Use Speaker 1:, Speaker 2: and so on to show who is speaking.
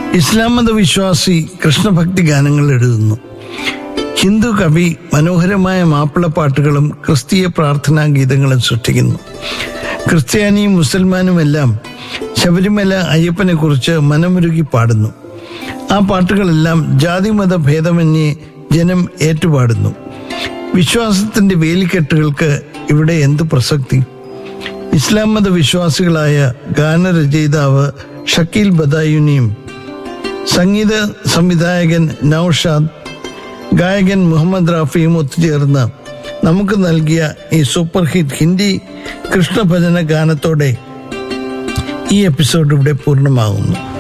Speaker 1: ഇസ്ലാം മത വിശ്വാസി കൃഷ്ണഭക്തി ഗാനങ്ങൾ എഴുതുന്നു ഹിന്ദു കവി മനോഹരമായ മാപ്പിളപ്പാട്ടുകളും ക്രിസ്തീയ പ്രാർത്ഥനാ ഗീതങ്ങളും സൃഷ്ടിക്കുന്നു ക്രിസ്ത്യാനിയും മുസൽമാനുമെല്ലാം ശബരിമല അയ്യപ്പനെ കുറിച്ച് മനമുരുകി പാടുന്നു ആ പാട്ടുകളെല്ലാം ജാതിമത ഭേദമന്യേ ജനം ഏറ്റുപാടുന്നു വിശ്വാസത്തിന്റെ വേലിക്കെട്ടുകൾക്ക് ഇവിടെ എന്ത് പ്രസക്തി ഇസ്ലാം മത വിശ്വാസികളായ ഗാനരചയിതാവ് ഷക്കീൽ ബദായുനിയും സംഗീത സംവിധായകൻ നൌഷാദ് ഗായകൻ മുഹമ്മദ് റാഫിയും ഒത്തുചേർന്ന് നമുക്ക് നൽകിയ ഈ സൂപ്പർ ഹിറ്റ് ഹിന്ദി കൃഷ്ണഭജന ഗാനത്തോടെ ഈ എപ്പിസോഡ് ഇവിടെ പൂർണ്ണമാകുന്നു